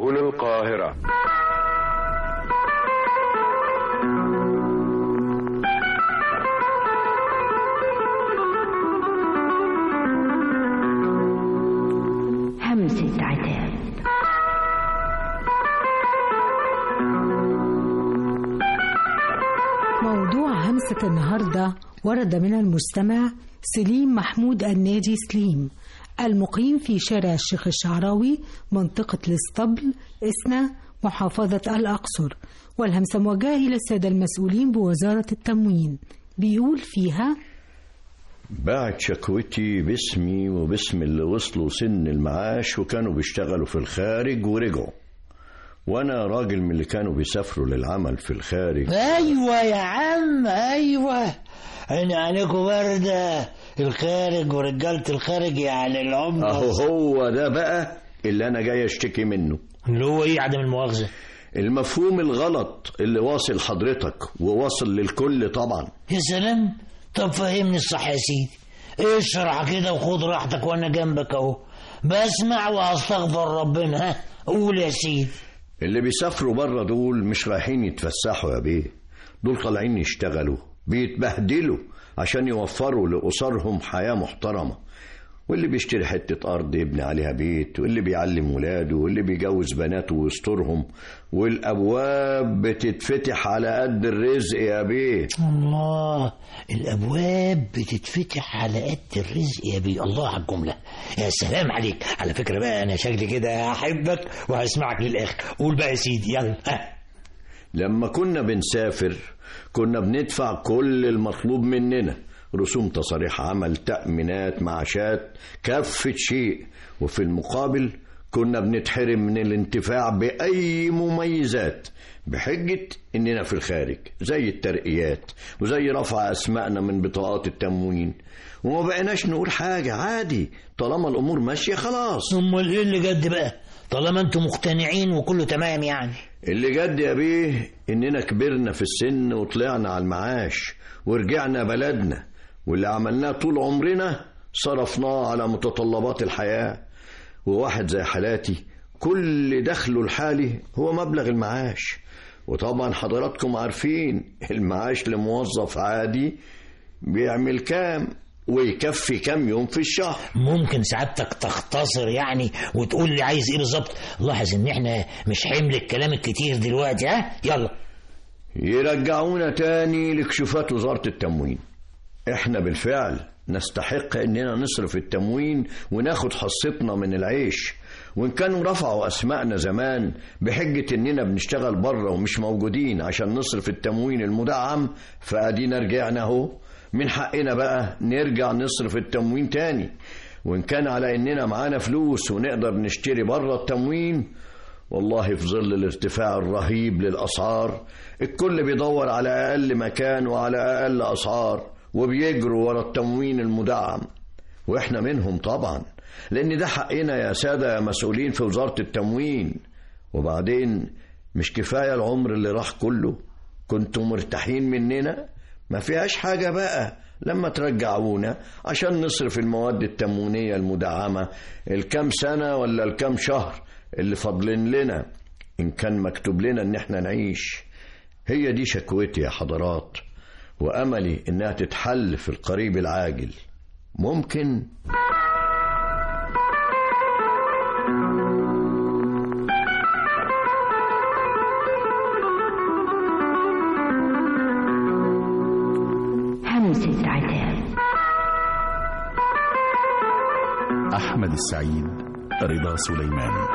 سبل القاهرة همسة عتاب موضوع همسة النهاردة ورد من المستمع سليم محمود النادي سليم المقيم في شارع الشيخ الشعراوي منطقة الاسطبل إسنا محافظة الأقصر والهمسة موجهة إلى السادة المسؤولين بوزارة التموين بيقول فيها بعت شكوتي باسمي وباسم اللي وصلوا سن المعاش وكانوا بيشتغلوا في الخارج ورجعوا وانا راجل من اللي كانوا بيسافروا للعمل في الخارج ايوه يا عم ايوه عيني عليكم برده الخارج ورجاله الخارج يعني العمده اهو هو ده بقى اللي انا جاي اشتكي منه اللي هو ايه عدم المؤاخذه المفهوم الغلط اللي واصل حضرتك وواصل للكل طبعا يا سلام طب فهمني الصح يا سيدي اشرح كده وخد راحتك وانا جنبك اهو بسمع واستغفر ربنا ها قول يا سيدي اللي بيسافروا بره دول مش رايحين يتفسحوا يا بيه دول طالعين يشتغلوا بيتبهدلوا عشان يوفروا لأسرهم حياة محترمة واللي بيشتري حتة أرض يبني عليها بيت واللي بيعلم ولاده واللي بيجوز بناته ويسترهم والأبواب بتتفتح على قد الرزق يا بيه الله الابواب بتتفتح على قد الرزق يا بي الله على الجمله يا سلام عليك على فكره بقى انا شكلي كده هحبك وهسمعك للاخر قول بقى يا سيدي يلا ها لما كنا بنسافر كنا بندفع كل المطلوب مننا رسوم تصاريح عمل تأمينات معاشات كافة شيء وفي المقابل كنا بنتحرم من الانتفاع بأي مميزات بحجة إننا في الخارج زي الترقيات وزي رفع أسمائنا من بطاقات التموين وما بقيناش نقول حاجة عادي طالما الأمور ماشية خلاص امال ايه اللي جد بقى طالما انتم مقتنعين وكله تمام يعني اللي جد يا بيه إننا كبرنا في السن وطلعنا على المعاش ورجعنا بلدنا واللي عملناه طول عمرنا صرفناه على متطلبات الحياة وواحد زي حالاتي كل دخله الحالي هو مبلغ المعاش وطبعا حضراتكم عارفين المعاش لموظف عادي بيعمل كام ويكفي كام يوم في الشهر ممكن سعادتك تختصر يعني وتقول لي عايز ايه بالظبط لاحظ ان احنا مش حمل الكلام الكتير دلوقتي ها يلا يرجعونا تاني لكشوفات وزارة التموين احنا بالفعل نستحق اننا نصرف التموين وناخد حصتنا من العيش وان كانوا رفعوا اسمائنا زمان بحجة اننا بنشتغل بره ومش موجودين عشان نصرف التموين المدعم فادينا رجعنا اهو من حقنا بقى نرجع نصرف التموين تاني وان كان على اننا معانا فلوس ونقدر نشتري بره التموين والله في ظل الارتفاع الرهيب للاسعار الكل بيدور على اقل مكان وعلى اقل اسعار وبيجروا ورا التموين المدعم واحنا منهم طبعا لان ده حقنا يا ساده يا مسؤولين في وزاره التموين وبعدين مش كفايه العمر اللي راح كله كنتوا مرتاحين مننا ما فيهاش حاجه بقى لما ترجعونا عشان نصرف المواد التموينيه المدعمه الكام سنه ولا الكام شهر اللي فاضلين لنا ان كان مكتوب لنا ان احنا نعيش هي دي شكوتي يا حضرات واملي انها تتحل في القريب العاجل ممكن همسة عتاب أحمد السعيد رضا سليمان